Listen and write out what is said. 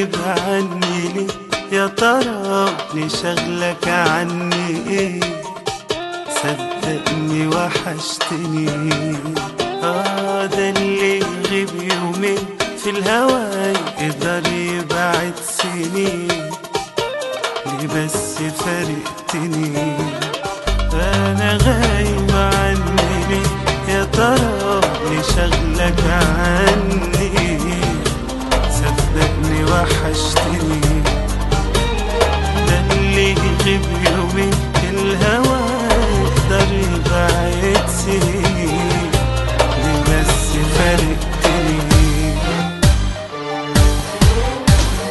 غايب عني ليه يا ترى ليه شغلك عني ايه صدقني وحشتني اه ده اللي يغيب يومين في الهوى يقدر يبعد سنين ليه بس فارقتني انا غايب عني ليه يا ترى ليه شغلك عني صدقني وحشتني ده اللي يغيب يومين